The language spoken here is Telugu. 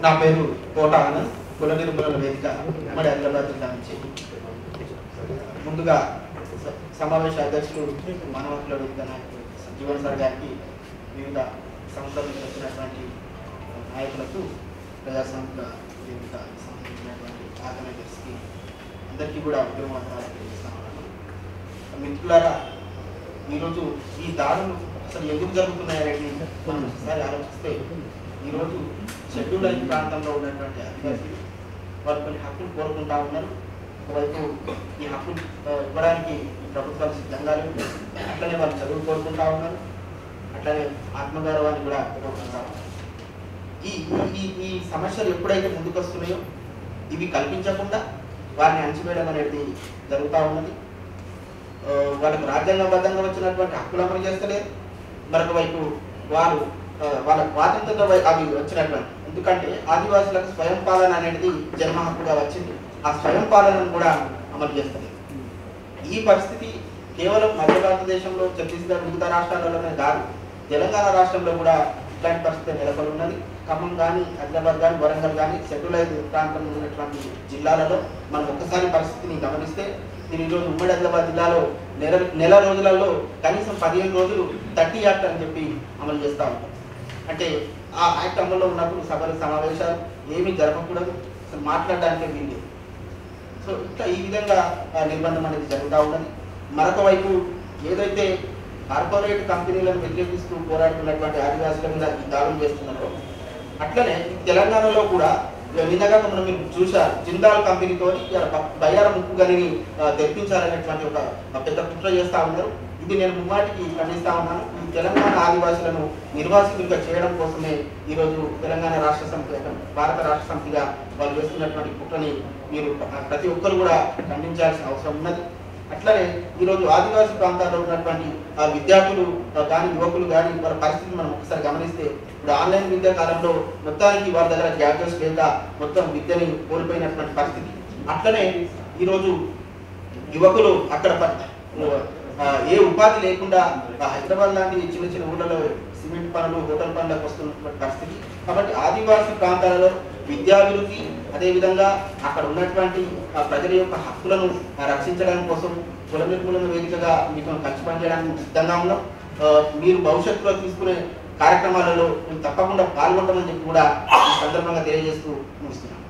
నా పేరు కోట ఆనంద్ కుల నిర్మూలన వేదిక ఉమ్మడి హైదరాబాద్ జిల్లా నుంచి ముందుగా స- సమావేశ అధ్యక్షుడు మానవకుల వేదిక నాయకుడు జీవన్ సార్ గారికి వివిధ సంస్థల నుంచి వచ్చినటువంటి నాయకులకు ప్రజాస్వామిక వేదిక సంబంధించినటువంటి ఆర్గనైజర్స్కి అందరికీ కూడా ఉద్యమవంతాలు తెలియజేస్తా ఉన్నాను మిత్రులారా ఈరోజు ఈ దాడులు అసలు ఎందుకు జరుగుతున్నాయని మనం ఒకసారి ఆలోచిస్తే ఈరోజు షెడ్యూల్ అయిన ప్రాంతంలో ఉన్నటువంటి ఆదివాసీలు వారు కొన్ని హక్కులు కోరుకుంటా ఉన్నారు ఒకవైపు ఈ హక్కులు ఆ, ఇవ్వడానికి ఈ ప్రభుత్వాలు సిద్ధంగా లేవు అట్లనే వాళ్ళు చదువు కోరుకుంటా ఉన్నారు అట్లనే ఆత్మగౌరవాన్ని కూడా కోరుకుంటా ఉన్నారు ఈ ఈ- ఈ ఈ సమస్యలు ఎప్పుడైతే ముందుకు వస్తున్నాయో ఇవి కల్పించకుండా వారిని అణచివేయడం అనేది జరుగుతూ ఉన్నది ఆ, వాళ్ళకు రాజ్యాంగబద్ధంగా వచ్చినటువంటి హక్కులు అమలు చేస్తలేరు మరొక వైపు వారు ఆ, వాళ్ళ స్వాతంత్రంతో వై- అవి వచ్చినటువంటి ఎందుకంటే ఆదివాసులకు స్వయం పాలన అనేది జన్మ హక్కుగా వచ్చింది ఆ స్వయం పాలనను కూడా అమలు చేస్తలేదు ఈ పరిస్థితి కేవలం మధ్య భారతదేశంలో ఛత్తీస్గఢ్ మిగతా రాష్ట్రాలలోనే కాదు తెలంగాణ రాష్ట్రంలో కూడా ఇట్లాంటి పరిస్థితి నెలకొని ఉన్నది ఖమ్మం కానీ హైదరాబాద్ కానీ వరంగల్ కానీ సెటిలైజ్ ప్రాంతంలో ఉన్నటువంటి జిల్లాలలో మనం ఒక్కసారి పరిస్థితిని గమనిస్తే నేను ఈరోజు ఉమ్మడి హైదరాబాద్ జిల్లాలో నెల నెల రోజులలో కనీసం పదిహేను రోజులు థర్టీ యాక్ట్ అని చెప్పి అమలు చేస్తా ఉంటాం అంటే ఆ యాక్ట్ అమల్లో ఉన్నప్పుడు సభలు సమావేశాలు ఏమీ జరగకూడదు అసలు మాట్లాడడానికే వీలు సో ఇట్లా ఈ విధంగా ఆ, నిర్బంధం అనేది జరుగుతూ ఉన్నది మరొక వైపు ఏదైతే కార్పొరేట్ కంపెనీలను వ్యతిరేకిస్తూ పోరాడుతున్నటువంటి ఆదివాసుల మీద ఈ దాడులు చేస్తున్నారో అట్లనే తెలంగాణలో కూడా ఇక నిన్నగా మనం మీరు చూశారు జిందాల్ కంపెనీతో బయ్యార ముక్కు గనిని ఆ, తెప్పించాలనేటువంటి ఒక ఒక పెద్ద కుట్ర చేస్తా ఉన్నారు ఇది నేను ముమ్మాటికి ఖండిస్తా ఉన్నాను ఈ తెలంగాణ ఆదివాసులను నిర్వాసితులుగా చేయడం కోసమే ఈరోజు తెలంగాణ రాష్ట్ర సమితి అంటే భారత రాష్ట్ర సమితిగా వాళ్ళు చేస్తున్నటువంటి కుట్రని మీరు ప్ర- ప్రతి ఒక్కరు కూడా ఖండించాల్సిన అవసరం ఉన్నది అట్లనే ఈరోజు ఆదివాసీ ప్రాంతాల్లో ఉన్నటువంటి ఆ, విద్యార్థులు ఆ, కానీ యువకులు కానీ వాళ్ళ పరిస్థితిని మనం ఒకసారి గమనిస్తే ఇప్పుడు ఆన్లైన్ విద్యా కాలంలో మొత్తానికి వాళ్ళ దగ్గర గ్యాడ్జెట్స్ లేక మొత్తం విద్యని కోల్పోయినటువంటి పరిస్థితి అట్లనే ఈరోజు యువకులు అక్కడ ప- ఆ, ఏ ఉపాధి లేకుండా ఆ, హైదరాబాద్ లాంటి చిన్న చిన్న ఊళ్ళలో సిమెంట్ పనులు హోటల్ పనులకు వస్తున్నటువంటి పరిస్థితి కాబట్టి ఆదివాసీ ప్రాంతాలలో విద్యాభివృద్ధి అదేవిధంగా అక్కడ ఉన్నటువంటి ఆ, ప్రజల యొక్క హక్కులను ఆ, రక్షించడం కోసం కుల నిర్మూలన వేదికగా మీకు కలిసి పనిచేయడానికి సిద్ధంగా ఉన్నాం ఆ, మీరు భవిష్యత్తులో తీసుకునే కార్యక్రమాలలో మేము తప్పకుండా పాల్గొంటామని చెప్పి కూడా ఈ సందర్భంగా తెలియజేస్తూ ముగిస్తున్నాం